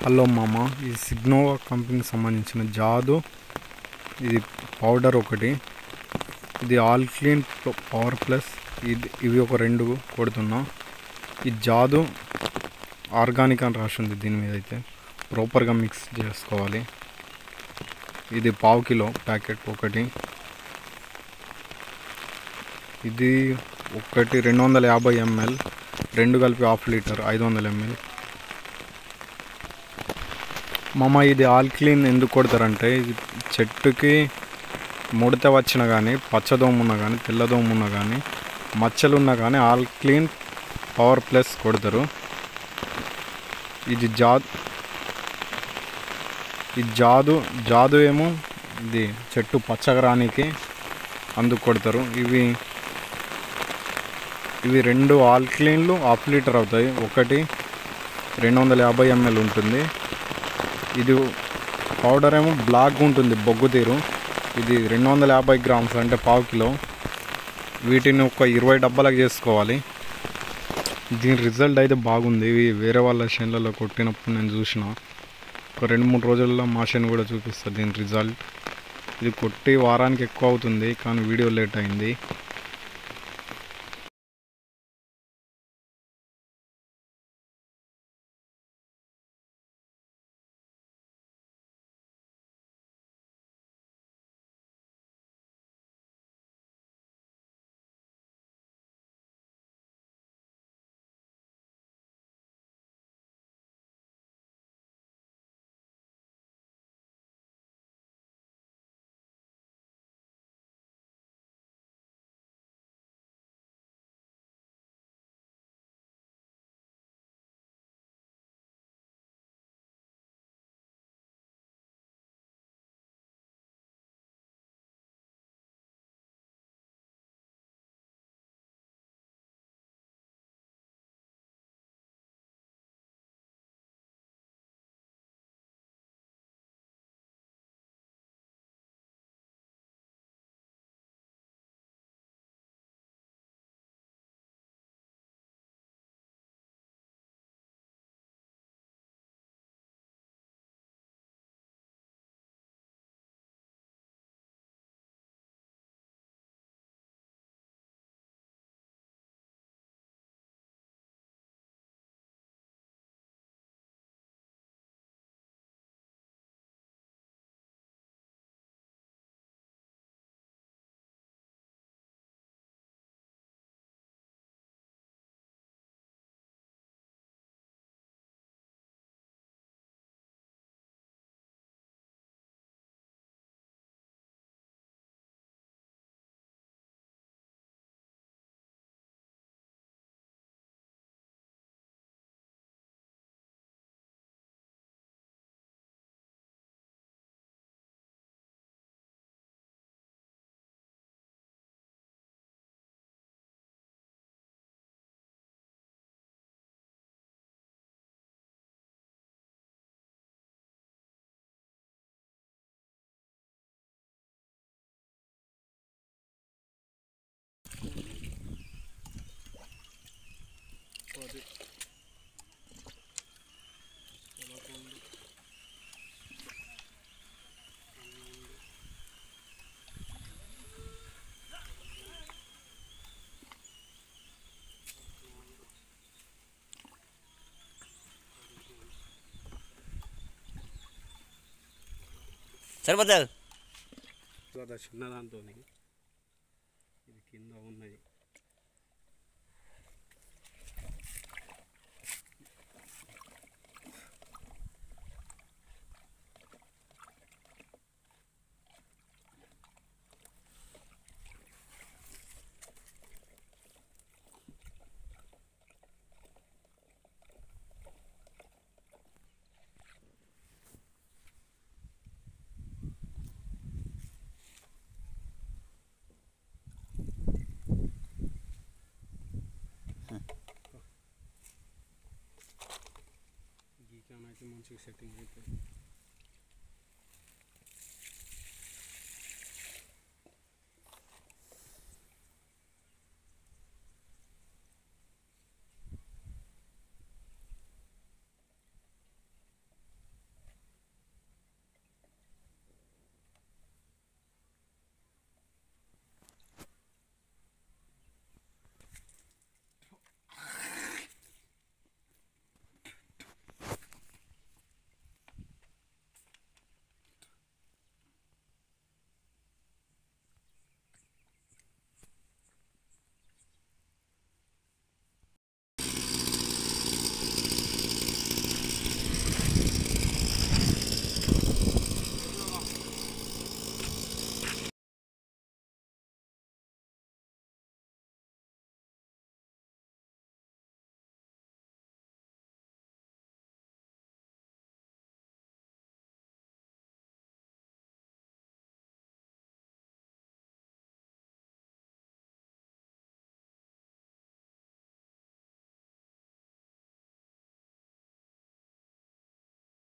hello మామ ఇది సిగ్నోవా కంపెనీకి సంబంధించిన జాదు ఇది పౌడర్ ఒకటి ఇది ఆల్ క్లీన్ పవర్ ప్లస్ ఇది ఇవి ఒక రెండు కొడుతున్నా ఈ జాదు ఆర్గానిక్ అని రాసింది దీని మీద అయితే ప్రాపర్గా మిక్స్ చేసుకోవాలి ఇది పావు కిలో ప్యాకెట్ ఒకటి ఇది ఒకటి రెండు వందల యాభై ఎంఎల్ రెండు కలిపి హాఫ్ లీటర్ ఐదు వందల ఎంఎల్ మామ ఇది ఆల్ క్లీన్ ఎందుకు కొడతారంటే ఇది చెట్టుకి ముడత వచ్చినా కానీ పచ్చదోమ ఉన్నా కానీ తెల్లదోమ ఉన్నా కానీ మచ్చలు ఉన్నా కానీ ఆల్ క్లీన్ పవర్ ప్లస్ కొడతారు ఇది జా ఈ జాదు జాదు ఏమో ఇది చెట్టు పచ్చగా రానికి అందుకు కొడతారు ఇవి ఇవి రెండు ఆల్ క్లీన్లు హాఫ్ లీటర్ అవుతాయి ఒకటి రెండు వందల యాభై ఎంఎల్ ఉంటుంది ఇది పౌడర్ ఏమో బ్లాక్ ఉంటుంది బొగ్గు తీరు ఇది రెండు వందల యాభై గ్రామ్స్ అంటే పావు కిలో వీటిని ఒక ఇరవై డబ్బాలకు చేసుకోవాలి దీని రిజల్ట్ అయితే బాగుంది ఇవి వేరే వాళ్ళ చేనులలో కొట్టినప్పుడు నేను చూసిన ఒక రెండు మూడు రోజుల్లో మా చేను కూడా చూపిస్తుంది దీని రిజల్ట్ ఇది కొట్టి వారానికి ఎక్కువ అవుతుంది కానీ వీడియో లేట్ అయింది సరిపోతుంది కదా చిన్నదాంతో ఇది కింద ఉన్నది గీకానైతే మంచిగా సెట్టింగ్ అవుతుంది